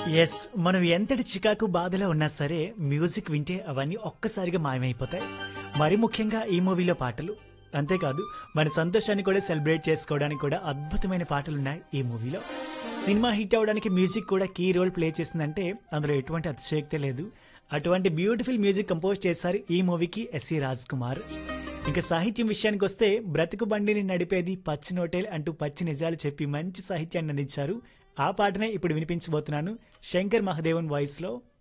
yes మనం ఎంతటి చికాకు బాధలో ఉన్నా సరే మ్యూజిక్ వింటే అవన్నీ ఒక్కసారిగా మాయమైపోతాయి మరి ముఖ్యంగా ఈ మూవీలో పాటలు అంతేకాదు మన సంతోషాన్ని కూడా సెలబ్రేట్ చేసుకోవడానికి కూడా అద్భుతమైన పాటలు ఉన్నాయి ఈ మూవీలో సినిమా హిట్ అవడానికి మ్యూజిక్ కూడా కీ రోల్ ప్లే చేసిందంటే అందులో ఎటువంటి అతిశయోక్తే లేదు అటువంటి బ్యూటిఫుల్ మ్యూజిక్ కంపోజ్ చేశారు ఈ మూవీకి ఎస్సి రాజ్ కుమార్ ఇంకా సాహిత్యం విషయానికి వస్తే బ్రతుకు బండిని నడిపేది పచ్చి నోటేల్ అంటూ పచ్చి నిజాలు చెప్పి మంచి సాహిత్యాన్ని అందించారు ఆ పాటనే ఇప్పుడు వినిపించబోతున్నాను శంకర్ మహదేవన్ వాయిస్ లో